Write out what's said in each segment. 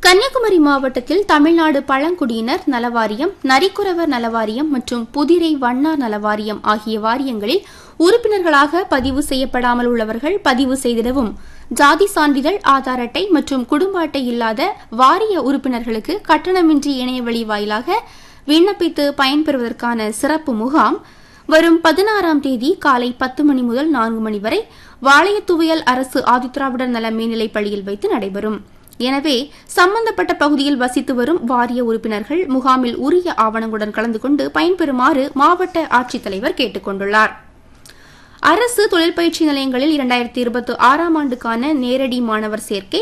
கன்னியாகுமரி மாவட்டத்தில் தமிழ்நாடு பழங்குடியினர் நலவாரியம் நரிக்குறவர் நலவாரியம் மற்றும் புதிரை வண்ணார் நலவாரியம் ஆகிய வாரியங்களில் உறுப்பினர்களாக பதிவு செய்யப்படாமல் உள்ளவர்கள் பதிவு செய்திடவும் ஜாதி சான்றிதழ் ஆதார் அட்டை மற்றும் குடும்ப அட்டை இல்லாத வாரிய உறுப்பினர்களுக்கு கட்டணமின்றி இணையவழி வாயிலாக விண்ணப்பித்து பயன்பெறுவதற்கான சிறப்பு முகாம் வரும் பதினாறாம் தேதி காலை பத்து மணி முதல் நான்கு மணி வரை வாளையத்துவையல் அரசு ஆதித்ராவிடர் நல மேல்நிலைப் பள்ளியில் வைத்து நடைபெறும் எனவே சம்பந்தப்பட்ட பகுதியில் வசித்து வரும் வாரிய உறுப்பினர்கள் முகாமில் உரிய ஆவணங்களுடன் கலந்து கொண்டு பயன்பெறுமாறு மாவட்ட ஆட்சித்தலைவர் கேட்டுக் கொண்டுள்ளார் அரசு தொழிற்பயிற்சி நிலையங்களில் இரண்டாயிரத்தி இருபத்தி ஆறாம் ஆண்டுக்கான நேரடி மாணவர் சேர்க்கை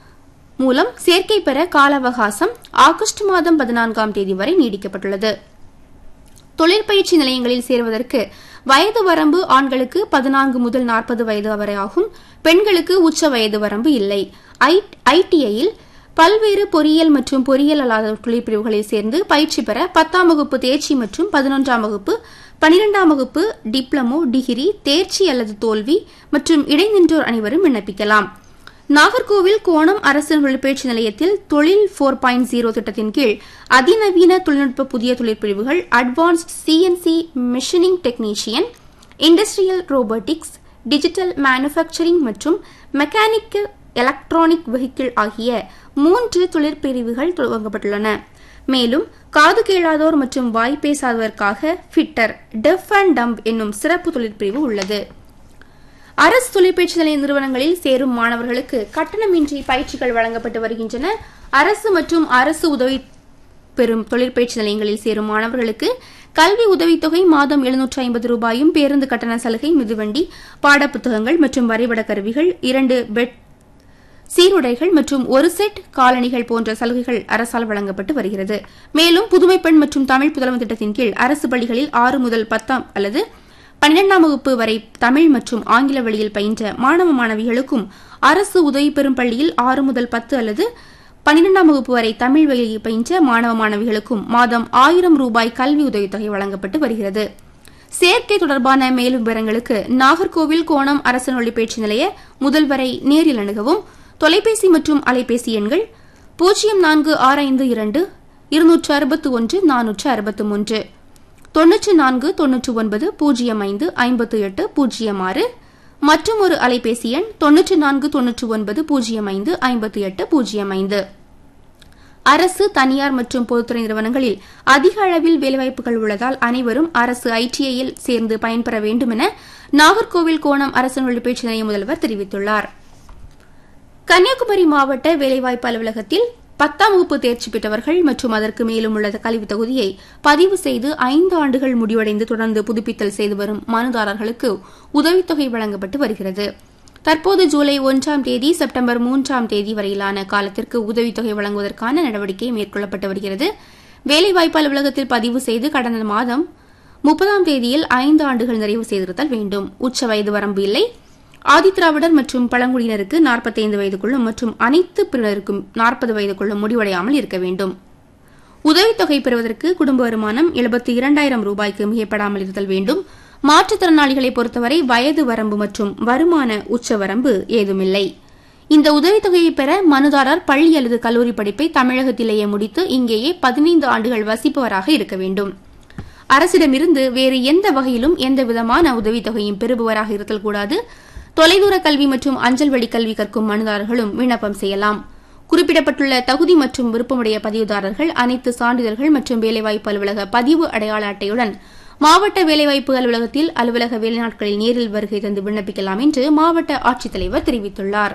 மூலம் சேர்க்கை பெற கால அவகாசம் ஆகஸ்ட் மாதம் பதினான்காம் தேதி வரை நீடிக்கப்பட்டுள்ளது தொழிற்பயிற்சி நிலையங்களில் சேருவதற்கு வயது வரம்பு ஆண்களுக்கு பதினான்கு முதல் நாற்பது வயது வரை ஆகும் பெண்களுக்கு உச்ச வயது வரம்பு இல்லை ஐடிஐயில் பல்வேறு பொறியியல் மற்றும் பொறியியல் அல்லாத தொழிற்பிரிவுகளில் சேர்ந்து பயிற்சி பெற பத்தாம் வகுப்பு தேர்ச்சி மற்றும் பதினொன்றாம் வகுப்பு பனிரெண்டாம் வகுப்பு டிப்ளமோ டிகிரி தேர்ச்சி அல்லது தோல்வி மற்றும் இடைநின்றோர் அனைவரும் விண்ணப்பிக்கலாம் நாகர்கோவில் கோணம் அரசு தொழிற்பயிற்சி நிலையத்தில் தொழில் போர் பாயிண்ட் ஜீரோ திட்டத்தின் கீழ் அதிநவீன தொழில்நுட்ப புதிய தொழிற்பிரிவுகள் advanced CNC machining technician industrial robotics digital manufacturing மற்றும் மெக்கானிக்கல் எலக்ட்ரானிக் வெஹிக்கிள் ஆகிய மூன்று தொழிற்பிரிவுகள் துவங்கப்பட்டுள்ளன மேலும் காது கேளாதோர் மற்றும் வாய் பேசாதவர்க்காக ஃபிட்டர் டெஃப் அண்ட் டம்ப் என்னும் சிறப்பு தொழிற்பிரிவு உள்ளது அரசு தொழிற்பயிற்சி நிலைய நிறுவனங்களில் சேரும் மாணவர்களுக்கு கட்டணமின்றி பயிற்சிகள் வழங்கப்பட்டு வருகின்றன அரசு மற்றும் அரசு உதவி பெறும் தொழிற்பயிற்சி நிலையங்களில் சேரும் மாணவர்களுக்கு கல்வி உதவித்தொகை மாதம் எழுநூற்று ஐம்பது ரூபாயும் பேருந்து கட்டண சலுகை மிதுவண்டி பாடப்புத்தகங்கள் மற்றும் வரைபட கருவிகள் இரண்டு பெட் சீருடைகள் மற்றும் ஒரு செட் காலணிகள் போன்ற சலுகைகள் அரசால் வழங்கப்பட்டு வருகிறது மேலும் புதுமை பெண் மற்றும் தமிழ் புதல்வன் திட்டத்தின் கீழ் அரசு பள்ளிகளில் ஆறு முதல் பத்தாம் அல்லது பன்னிரெண்டாம் வகுப்பு வரை தமிழ் மற்றும் ஆங்கில வழியில் பயின்ற மாணவ மாணவிகளுக்கும் அரசு உதவி பெறும் பள்ளியில் ஆறு முதல் பத்து அல்லது பன்னிரெண்டாம் வகுப்பு வரை தமிழ் வழியில் பயின்ற மாணவ மாணவிகளுக்கும் மாதம் ஆயிரம் ரூபாய் கல்வி உதவித்தொகை வழங்கப்பட்டு வருகிறது சேர்க்கை தொடர்பான மேலும் விவரங்களுக்கு நாகர்கோவில் கோணம் அரசு நொழிப்பயிற்சி நிலைய முதல்வரை நேரில் அணுகவும் தொலைபேசி மற்றும் அலைபேசி எண்கள் பூஜ்ஜியம் நான்கு ஆறு ஐந்து இரண்டு இருநூற்று அறுபத்து ஒன்று நானூற்று அறுபத்து மூன்று தொன்னூற்று நான்கு தொன்னூற்று ஒன்பது பூஜ்ஜியம் ஐந்து ஐம்பத்து எட்டு பூஜ்ஜியம் ஆறு மற்றும் ஒரு அலைபேசி எண் தொன்னூற்று நான்கு தொன்னூற்று ஒன்பது பூஜ்ஜியம் ஐந்து ஐம்பத்து எட்டு பூஜ்ஜியம் ஐந்து அரசு தனியார் மற்றும் பொதுத்துறை நிறுவனங்களில் அதிக அளவில் வேலைவாய்ப்புகள் உள்ளதால் அனைவரும் அரசு ஐடிஐயில் சேர்ந்து பயன்பெற வேண்டும் என நாகர்கோவில் கோணம் அரசு நொழிப்பயிற்சி நிலைய முதல்வர் தெரிவித்துள்ளார் கன்னியாகுமரி மாவட்ட வேலைவாய்ப்பு அலுவலகத்தில் பத்தாம் வகுப்பு தேர்ச்சி பெற்றவர்கள் மற்றும் அதற்கு மேலும் உள்ள கல்வி தகுதியை பதிவு செய்து ஐந்து ஆண்டுகள் முடிவடைந்து தொடர்ந்து புதுப்பித்தல் செய்து வரும் மனுதாரர்களுக்கு உதவித்தொகை வழங்கப்பட்டு வருகிறது தற்போது ஜூலை ஒன்றாம் தேதி செப்டம்பர் மூன்றாம் தேதி வரையிலான காலத்திற்கு உதவித்தொகை வழங்குவதற்கான நடவடிக்கை மேற்கொள்ளப்பட்டு வருகிறது வேலைவாய்ப்பு அலுவலகத்தில் பதிவு செய்து கடந்த மாதம் முப்பதாம் தேதியில் ஐந்து ஆண்டுகள் நிறைவு செய்திருத்தல் வேண்டும் உச்ச வயது வரம்பு இல்லை ஆதித்திராவிடர் மற்றும் பழங்குடியினருக்கு நாற்பத்தைந்து வயதுக்குள்ளும் மற்றும் அனைத்து பிரிவினருக்கும் நாற்பது வயதுக்குள்ளும் முடிவடையாமல் இருக்க வேண்டும் உதவித்தொகை பெறுவதற்கு குடும்ப வருமானம் எழுபத்தி இரண்டாயிரம் ரூபாய்க்கு மிகைப்படாமல் இருத்தல் வேண்டும் மாற்றுத்திறனாளிகளை பொறுத்தவரை வயது வரம்பு மற்றும் வருமான உச்ச வரம்பு ஏதுமில்லை இந்த உதவித்தொகையை பெற மனுதாரர் பள்ளி அல்லது கல்லூரி படிப்பை தமிழகத்திலேயே முடித்து இங்கேயே பதினைந்து ஆண்டுகள் வசிப்பவராக இருக்க வேண்டும் அரசிடமிருந்து வேறு எந்த வகையிலும் எந்த விதமான உதவித்தொகையும் பெறுபவராக இருத்தல் கூடாது தொலைதூர கல்வி மற்றும் அஞ்சல் வழி கல்வி கற்கும் மனுதாரர்களும் விண்ணப்பம் செய்யலாம் குறிப்பிடப்பட்டுள்ள தகுதி மற்றும் விருப்பமுடைய பதிவுதாரர்கள் அனைத்து சான்றிதழ்கள் மற்றும் வேலைவாய்ப்பு அலுவலக பதிவு அடையாள அட்டையுடன் மாவட்ட வேலைவாய்ப்பு அலுவலகத்தில் அலுவலக வேலைநாட்களில் நேரில் வருகை தந்து விண்ணப்பிக்கலாம் என்று மாவட்ட ஆட்சித்தலைவர் தெரிவித்துள்ளார்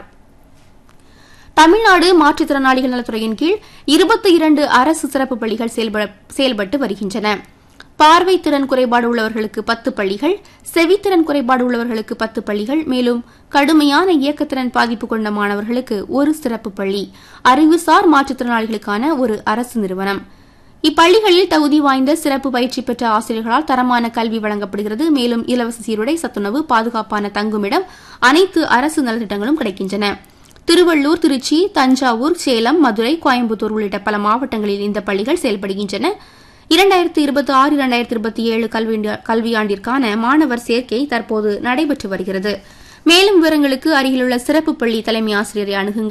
தமிழ்நாடு மாற்றுத்திறனாளிகள் நலத்துறையின் கீழ் இருபத்தி இரண்டு அரசு சிறப்பு பள்ளிகள் செயல்பட்டு வருகின்றன பார்வை திறன் குறைபாடு உள்ளவர்களுக்கு பத்து பள்ளிகள் செவித்திறன் குறைபாடு உள்ளவர்களுக்கு பத்து பள்ளிகள் மேலும் கடுமையான இயக்கத்திறன் பாதிப்பு கொண்ட மாணவர்களுக்கு ஒரு சிறப்பு பள்ளி அறிவுசார் மாற்றுத்திறனாளிகளுக்கான ஒரு அரசு நிறுவனம் இப்பள்ளிகளில் தகுதி வாய்ந்த சிறப்பு பயிற்சி பெற்ற ஆசிரியர்களால் தரமான கல்வி வழங்கப்படுகிறது மேலும் இலவச சீருடை சத்துணவு பாதுகாப்பான தங்குமிடம் அனைத்து அரசு நலத்திட்டங்களும் கிடைக்கின்றன திருவள்ளூர் திருச்சி தஞ்சாவூர் சேலம் மதுரை கோயம்புத்தூர் உள்ளிட்ட பல மாவட்டங்களில் இந்த பள்ளிகள் செயல்படுகின்றன இரண்டாயிரத்தி இருபத்தி ஆறு இரண்டாயிரத்தி இருபத்தி ஏழு கல்வியாண்டிற்கான மாணவர் சேர்க்கை தற்போது நடைபெற்று வருகிறது மேலும் விவரங்களுக்கு அருகிலுள்ள சிறப்பு பள்ளி தலைமை ஆசிரியரை அணுகுங்கள்